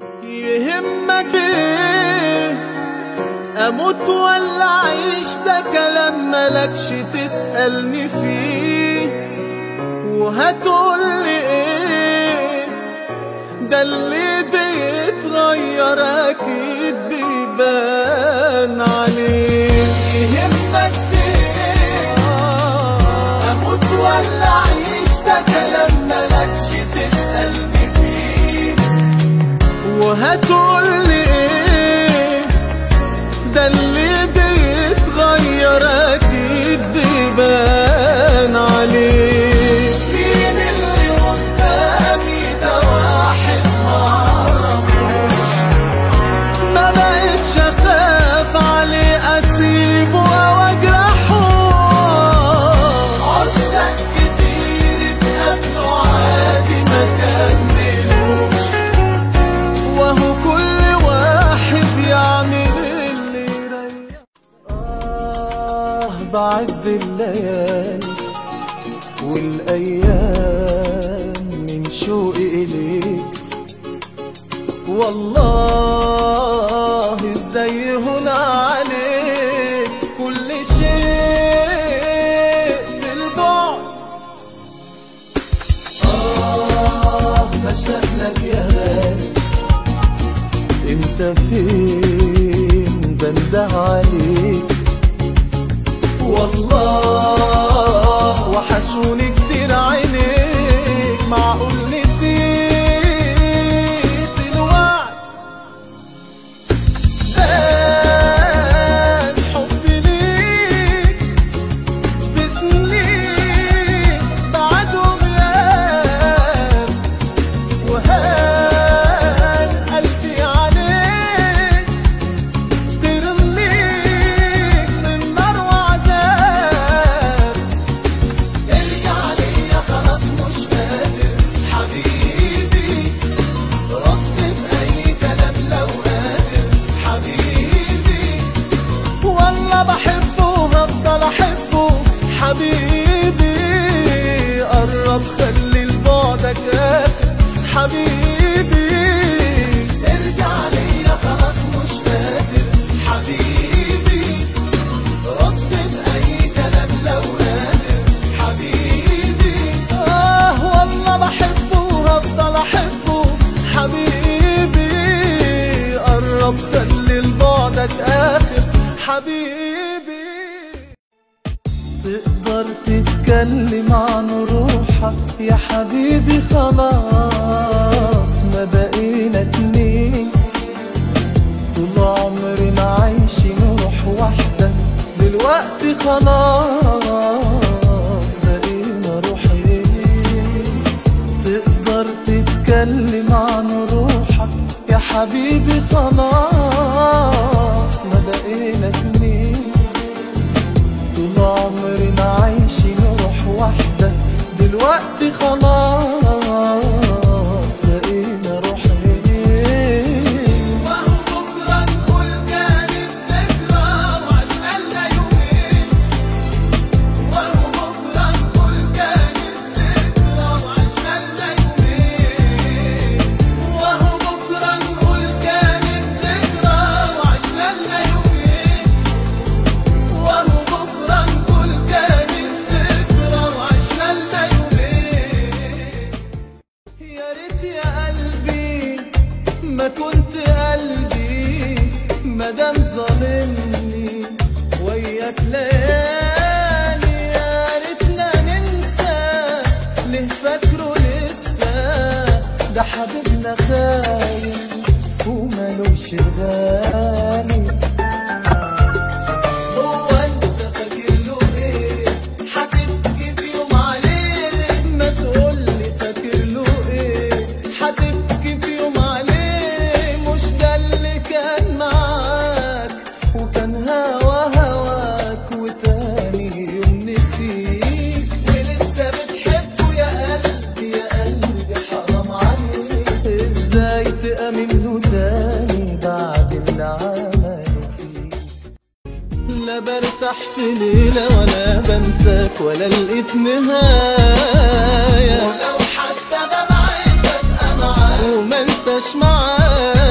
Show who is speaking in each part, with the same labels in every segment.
Speaker 1: يهمك ايه اموت ولا اعيش ده كلام ملكش تسألني فيه وهتقولي ايه ده اللي بيتغير اكيد بيبان عليه يهمك فيه اموت ولا اعيش ده كلام ملكش تسألني فيه وهتقولي ايه ده اللي بيتغير اكيد بيبان عليه مين اللي قدامي ده واحد معرفوش ما بقتش اخاف عليه اسيبه او اجرحه عشاق كتير اتقابلوا عادي ما كملوش وهو كل واحد يعمل اللي يريح آه بعد الليالي والأيام من شوقي إليك والله ازاي هنا عليك كل شيء في البعد آه بشتاق لك يا غالي انت فين بنده عليك والله وحشوني كتير عينيك معقول نسيت الوعد كان حبي ليك بسنين بعد وغياب وهان قلبي عليك ترميك من نار وعذاب ارجع ليا خلاص مش قادر حبيبي رد بأي كلام لو قادر حبيبي والله بحبه وهفضل احبه حبيبي قرب خلي لبعدك اخر حبيبي ارجع ليا خلاص مش قادر حبيبي رد بأي كلام لو قادر حبيبي آه والله بحبه وهفضل أحبه حبيبي قرب خلي لبعدك آخر حبيبي تقدر تتكلم عن روحك يا حبيبي خلاص ما بقينا اتنين طول عمرنا عايشين روح واحدة دلوقتي خلاص بقينا روحين تقدر تتكلم عن روحك يا حبيبي خلاص ما بقينا اتنين طول عمرنا عايشين روح واحدة دلوقتي خلاص بقينا روحين وهو بكرة نقول كانت ذكرى وعشقنا يومين وهو بكرة نقول كانت ذكرى وعشقنا يومين وهو بكرة نقول كانت ذكرى وعشقنا يومين وهو بكرة نقول كانت ذكرى وعشقنا يومين يا ريت يا قلبي ما كنت قلبي مادام ظالمني وياك ليالي يا ريتنا ننسى ليه فاكره لسه ده حبيبنا خاين ومالوش غالي هو انت فاكر له ايه هتبكي في يوم عليه ما تقولي فاكر له ايه هتبكي في يوم عليه مش ده اللي كان معاك وكان هوا هواك وتاني يوم نسيك ولسه بتحبه يا قلبي يا قلبي حرام عليك ازاي تأمن له تاني بعد اللي عمله فيك لا برتاح في ليلة ولا بنساك ولا لقيت نهاية ولو حتى ببعد ابقى معاك وما انتش معايا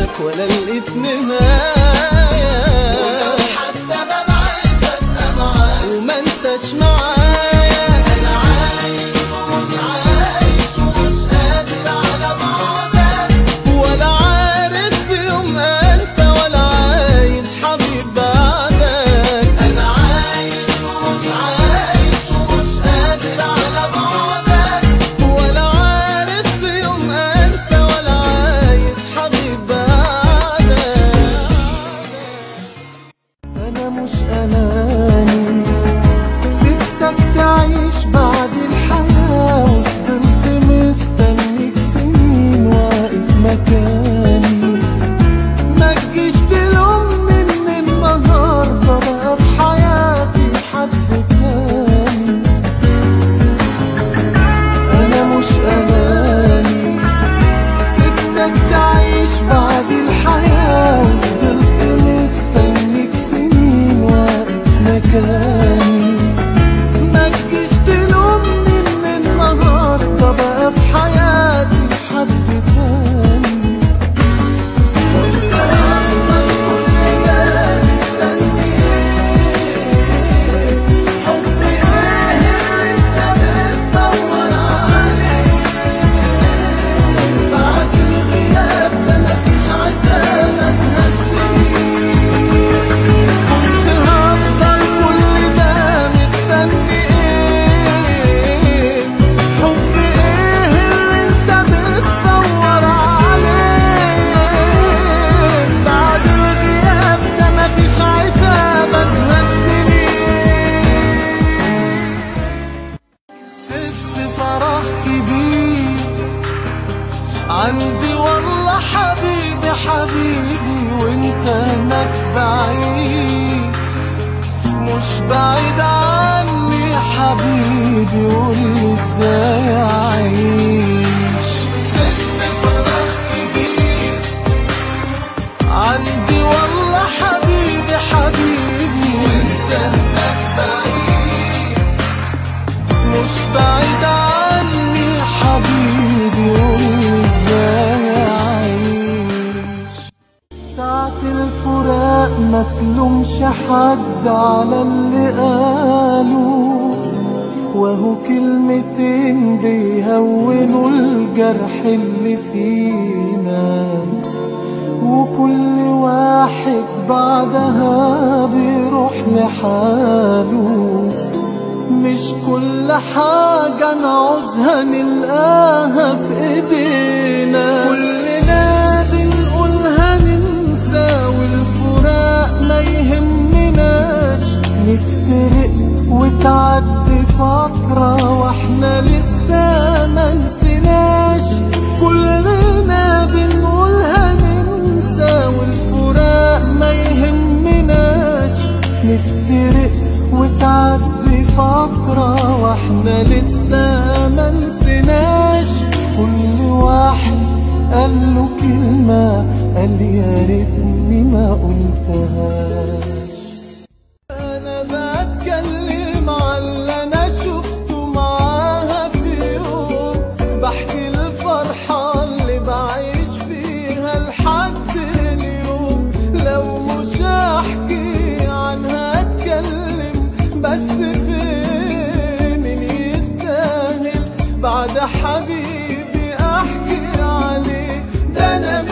Speaker 1: لك ولا لقيت نهاية ولو حتى ببعد ببقى معاك وما انتش معايا انا عايش ومش عايش ومش قادر على بعدك ولا عارف في يوم انسى ولا عايز حبيب بعدك انا عايش ومش عايش ومش قادر على بعدك ولا عارف في يوم انسى ولا عايز حبيب بعدك انا مش اناني سبتك تعيش بعد الحياة وفضلت مستنيك سنين واقف مكاني ما تجيش تلومني ان النهارده بقى في حياتي حد تاني انا مش اناني سبتك تعيش بعد الحياة وفضلت مستنيك سنين واقف مكاني ما تجيش تلومني ان النهارده بقى في حياتي حد تاني كنت هفضل كل ده مستني حب ايه اللي انت بتدور عليه بعد الغياب ده مفيش عتابة تهزني كنت هفضل كل ده مستني ايه حب ايه اللي انت بتدور عليه بعد الغياب ده مفيش عتابة تهزني سبت فرح كبير عندي والله حبيبي حبيبي وانت هناك بعيد مش بعيد عني حبيبي قولي ازاي اعيش سبت فرح كبير عندي والله حبيبي حبيبي وانت هناك بعيد مش بعيد عني حبيبي قولي ازاي اعيش ساعة الفراق ما تلومش حد على اللي قالوا وهو كلمتين بيهونوا الجرح اللي فينا وكل واحد بعدها بيروح لحاله مش كل حاجة نعوزها نلقاها في ايدينا كلنا بنقولها ننسى والفراق ما يهمناش نفترق وتعدي فترة واحنا لسه ما نسيناش كلنا بنقولها ننسى والفراق ما يهمناش نفترق وتعدي فترة واحنا لسه ما نسيناش كل واحد قال له كلمة قال يا ريتني ما قلتهاش انا بتكلم عن اللي انا شفته معاها في يوم بحكي الفرحة اللي بعيش فيها لحد اليوم لو مش هحكي عنها اتكلم بس فين اللي يستاهل بعد حبيبي احكي عليه ده انا